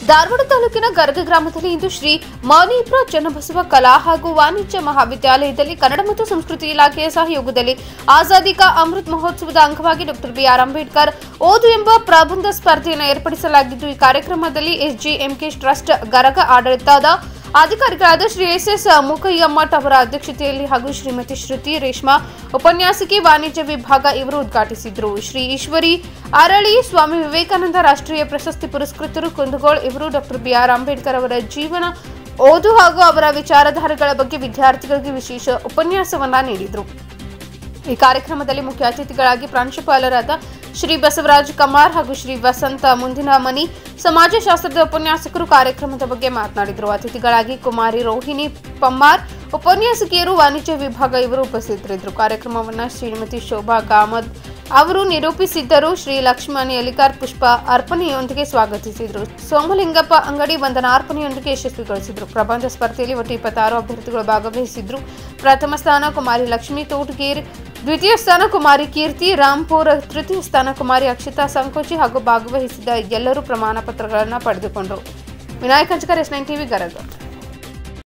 ಧಾರವಾಡ ತಾಲೂಕಿನ ಗರ್ಗ ಗ್ರಾಮದಲ್ಲಿ ಇಂದು ಶ್ರೀ ಮೌನೀಪ್ರ ಚನ್ನಬಸವ ಕಲಾ ಹಾಗೂ ವಾಣಿಜ್ಯ ಮಹಾವಿದ್ಯಾಲಯದಲ್ಲಿ ಕನ್ನಡ ಮತ್ತು ಸಂಸ್ಕೃತಿ ಇಲಾಖೆಯ ಸಹಯೋಗದಲ್ಲಿ ಆಜಾದಿ ಕಾ ಅಮೃತ್ ಮಹೋತ್ಸವದ ಅಂಗವಾಗಿ ಡಾಕ್ಟರ್ ಬಿಆರ್ ಅಂಬೇಡ್ಕರ್ ಓದು ಎಂಬ ಪ್ರಬಂಧ ಸ್ಪರ್ಧೆಯನ್ನು ಏರ್ಪಡಿಸಲಾಗಿದ್ದು ಈ ಕಾರ್ಯಕ್ರಮದಲ್ಲಿ ಎಸ್ಜಿಎಂಕೆ ಟ್ರಸ್ಟ್ ಗರಗ ಆಡಳಿತದ ಅಧಿಕಾರಿಗಳಾದ ಶ್ರೀ ಎಸ್ ಎಸ್ ಮುಖಯ್ಯಮ್ಮಠ್ ಅವರ ಅಧ್ಯಕ್ಷತೆಯಲ್ಲಿ ಹಾಗೂ ಶ್ರೀಮತಿ ಶ್ರುತಿ ರೇಷ್ಮಾ ಉಪನ್ಯಾಸಕಿ ವಾಣಿಜ್ಯ ವಿಭಾಗ ಇವರು ಉದ್ಘಾಟಿಸಿದರು ಶ್ರೀ ಈಶ್ವರಿ ಅರಳಿ ಸ್ವಾಮಿ ವಿವೇಕಾನಂದ ರಾಷ್ಟ್ರೀಯ ಪ್ರಶಸ್ತಿ ಪುರಸ್ಕೃತರು ಕುಂದಗೋಳ್ ಇವರು ಡಾಕ್ಟರ್ ಬಿಆರ್ ಅಂಬೇಡ್ಕರ್ ಅವರ ಜೀವನ ಓದು ಹಾಗೂ ಅವರ ವಿಚಾರಧಾರೆಗಳ ಬಗ್ಗೆ ವಿದ್ಯಾರ್ಥಿಗಳಿಗೆ ವಿಶೇಷ ಉಪನ್ಯಾಸವನ್ನ ನೀಡಿದರು ಈ ಕಾರ್ಯಕ್ರಮದಲ್ಲಿ ಮುಖ್ಯ ಅತಿಥಿಗಳಾಗಿ ಪ್ರಾಂಶುಪಾಲರಾದ ಶ್ರೀ ಬಸವರಾಜ್ ಕಮಾರ್ ಹಾಗೂ ಶ್ರೀ ವಸಂತ ಮುಂದಿನ ಮನಿ ಸಮಾಜಶಾಸ್ತ್ರದ ಉಪನ್ಯಾಸಕರು ಕಾರ್ಯಕ್ರಮದ ಬಗ್ಗೆ ಮಾತನಾಡಿದರು ಅತಿಥಿಗಳಾಗಿ ಕುಮಾರಿ ರೋಹಿಣಿ ಪಮ್ಮಾರ್ ಉಪನ್ಯಾಸಕಿಯರು ವಾಣಿಜ್ಯ ವಿಭಾಗ ಇವರು ಉಪಸ್ಥಿತರಿದ್ದರು ಕಾರ್ಯಕ್ರಮವನ್ನು ಶ್ರೀಮತಿ ಶೋಭಾ ಕಾಮತ್ ಅವರು ನಿರೂಪಿಸಿದ್ದರು ಶ್ರೀ ಲಕ್ಷ್ಮಣಿ ಅಲಿಕಾರ್ ಪುಷ್ಪ ಅರ್ಪಣೆಯೊಂದಿಗೆ ಸ್ವಾಗತಿಸಿದರು ಸೋಮಲಿಂಗಪ್ಪ ಅಂಗಡಿ ವಂದನಾ ಅರ್ಪಣೆಯೊಂದಿಗೆ ಯಶಸ್ವಿಗೊಳಿಸಿದರು ಪ್ರಬಂಧ ಸ್ಪರ್ಧೆಯಲ್ಲಿ ಒಟ್ಟು ಇಪ್ಪತ್ತಾರು ಅಭ್ಯರ್ಥಿಗಳು ಭಾಗವಹಿಸಿದ್ರು ಪ್ರಥಮ ಸ್ಥಾನ ಕುಮಾರಿ ಲಕ್ಷ್ಮಿ ತೋಟಗೇರ್ ದ್ವಿತೀಯ ಸ್ಥಾನ ಕುಮಾರಿ ಕೀರ್ತಿ ರಾಂಪುರ ತೃತೀಯ ಸ್ಥಾನ ಕುಮಾರಿ ಅಕ್ಷಿತಾ ಸಂಕೋಚಿ ಹಾಗೂ ಭಾಗವಹಿಸಿದ ಎಲ್ಲರೂ ಪ್ರಮಾಣ ಪತ್ರಗಳನ್ನು ಪಡೆದುಕೊಂಡರು Vinayak Hanchakar S nine TV Garaga